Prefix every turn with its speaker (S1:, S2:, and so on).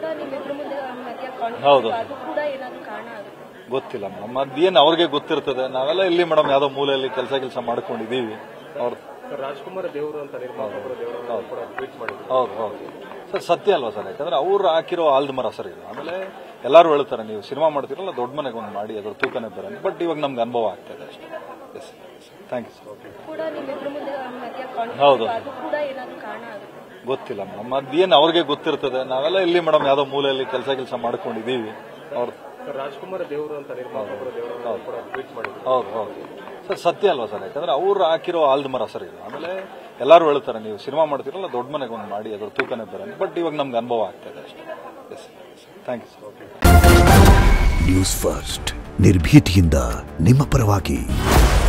S1: ಕೂಡ ನಿಮ್ಮಿಬ್ರ ಮುಂದೆ ಮಧ್ಯ
S2: ಹೌದು.
S1: ಕಾನ್ಫ್ಲಿಕ್ಟ್ ಅದು ಕೂಡ ಏನಾದ್ರು ಕಾರಣ ಆಗುತ್ತೆ
S2: ಗೊತ್ತಿಲ್ಲ ಮೇಡಮ್ ಅದೇನು ಅವ್ರಿಗೆ ಗೊತ್ತಿರ್ತದೆ ನಾವೆಲ್ಲ ಇಲ್ಲಿ ಮೇಡಮ್ ಯಾವುದೋ ಮೂಲೆಯಲ್ಲಿ ಕೆಲಸ ಕೆಲಸ ಮಾಡ್ಕೊಂಡಿದ್ದೀವಿ ಅವ್ರ
S3: ರಾಜ್ಕುಮಾರ್ ದೇವರು ಅಂತ ನಿರ್ಮಾಪಕರು ದೇವರು ಕೂಡ ಟ್ವೀಟ್ ಮಾಡಿದ್ರು
S2: ಹೌದು ಹೌದು ಸರ್ ಸತ್ಯ ಅಲ್ವಾ ಸರ್ ಯಾಕಂದ್ರೆ ಅವ್ರು ಹಾಕಿರೋ ಆಲ್ದ ಮರ ಸರ್ ಇದು ಆಮೇಲೆ ಎಲ್ಲರೂ ಹೇಳ್ತಾರೆ ನೀವು ಸಿನಿಮಾ ಮಾಡ್ತೀರಲ್ಲ ದೊಡ್ಡ ಮನೆಗೆ ಒಂದು ಮಾಡಿ ಅದ್ರ ತೂಕನೇ ಬರೋದು ಬಟ್ ಇವಾಗ ನಮ್ಗೆ ಅನುಭವ ಆಗ್ತಾ ಇದೆ ಅಷ್ಟೇ ಎಸ್ ಥ್ಯಾಂಕ್ ಯು ಸರ್
S1: ಕೂಡ ನಿಮ್ಮಿಬ್ರ ಮುಂದೆ ಮಧ್ಯ
S2: ಹೌದು.
S1: ಕಾನ್ಫ್ಲಿಕ್ಟ್ ಅದು ಕೂಡ ಏನಾದ್ರು ಕಾರಣ ಆಗುತ್ತೆ
S2: ಗೊತ್ತಿಲ್ಲ ಮೇಡಮ್ ಅದೇನು ಅವ್ರಿಗೆ ಗೊತ್ತಿರ್ತದೆ ನಾವೆಲ್ಲ ಇಲ್ಲಿ ಮೇಡಮ್ ಯಾವುದೋ ಮೂಲೆಯಲ್ಲಿ ಕೆಲಸ ಕೆಲಸ ಮಾಡ್ಕೊಂಡಿದ್ದೀವಿ ಅವ್ರ
S3: ರಾಜ್ಕುಮಾರ್ ದೇವರು ಅಂತ ನಿರ್ಮಾಪಕರು ದೇವರು ಕೂಡ ಟ್ವೀಟ್ ಮಾಡಿದ್ರು
S2: ಹೌದು ಹೌದು ಸರ್ ಸತ್ಯ ಅಲ್ವಾ ಸರ್ ಯಾಕಂದ್ರೆ ಅವ್ರು ಹಾಕಿರೋ ಆಲ್ದ ಮರ ಸರ್ ಇದು ಆಮೇಲೆ ಎಲ್ಲರೂ ಹೇಳ್ತಾರೆ ನೀವು ಸಿನಿಮಾ ಮಾಡ್ತೀರಲ್ಲ ದೊಡ್ಡ ಮನೆಗೆ ಒಂದು ಮಾಡಿ ಅದ್ರ ತೂಕನೇ ಬರೋದು ಬಟ್ ಇವಾಗ ನಮ್ಗೆ ಅನುಭವ ಆಗ್ತಾ ಇದೆ ಅಷ್ಟೇ yes thank you sir
S4: news first ನಿರ್ಭೀತಿಯಿಂದ ನಿಮ್ಮ ಪರವಾಗಿ